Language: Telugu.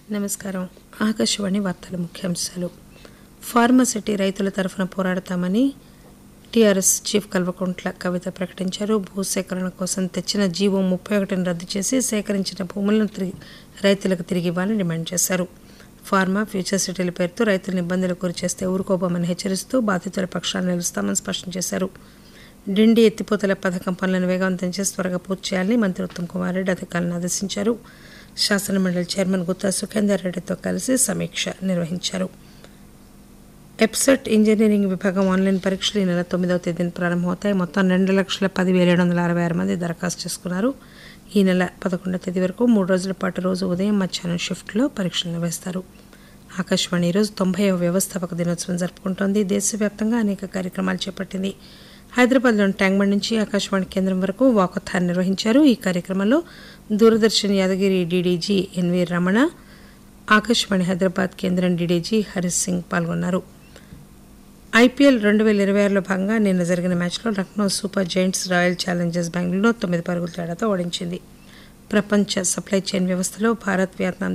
నమస్కారం ఆకాశవాణి వార్తల ముఖ్యాంశాలు ఫార్మాసిటీ రైతుల తరఫున పోరాడతామని టీఆర్ఎస్ చీఫ్ కల్వకుంట్ల కవిత ప్రకటించారు భూసేకరణ కోసం తెచ్చిన జీవో ముప్పై ఒకటిని రద్దు చేసి సేకరించిన భూములను తిరిగి రైతులకు తిరిగి ఇవ్వాలని డిమాండ్ చేశారు ఫార్మా ఫ్యూచర్ సిటీల పేరుతో రైతులను ఇబ్బందులకు గురి చేస్తే ఊరుకోబోమని హెచ్చరిస్తూ బాధితుల పక్షాన్ని నిలుస్తామని స్పష్టం చేశారు డిండి ఎత్తిపోతల పథకం పనులను వేగవంతం చేసి త్వరగా పూర్తి చేయాలని మంత్రి ఉత్తమ్ కుమార్ రెడ్డి అధికారులను ఆదేశించారు శాసనమండలి చైర్మన్ గుత్తా సుఖేందర్ రెడ్డితో కలిసి సమీక్ష నిర్వహించారు ఎప్సెట్ ఇంజనీరింగ్ విభాగం ఆన్లైన్ పరీక్షలు ఈ నెల తొమ్మిదవ తేదీన ప్రారంభమవుతాయి మొత్తం రెండు లక్షల పదివేల ఏడు వందల అరవై ఆరు మంది దరఖాస్తు చేసుకున్నారు ఈ నెల పదకొండవ తేదీ వరకు మూడు రోజుల పాటు రోజు ఉదయం మధ్యాహ్నం షిఫ్ట్లో పరీక్షలు నిర్వహిస్తారు ఆకాశవాణి ఈరోజు తొంభైవ వ్యవస్థాపక దినోత్సవం జరుపుకుంటోంది దేశవ్యాప్తంగా అనేక కార్యక్రమాలు చేపట్టింది హైదరాబాద్లోని ట్యాంక్బండ్ నుంచి ఆకాశవాణి కేంద్రం వరకు వాకథాన్ నిర్వహించారు ఈ కార్యక్రమంలో దూరదర్శన్ యాదగిరి డీడీజీ ఎన్వి రమణ ఆకాశవాణి హైదరాబాద్ కేంద్రం డీడీజీ హరీష్ సింగ్ పాల్గొన్నారు ఐపీఎల్ రెండు వేల ఇరవై ఆరులో భాగంగా నిన్న జరిగిన మ్యాచ్లో Lucknow super giants royal challengers బెంగళూరులో తొమ్మిది పరుగుల తేడాతో ఓడించింది ప్రపంచ సప్లై చైన్ వ్యవస్థలో భారత్ వియత్నాం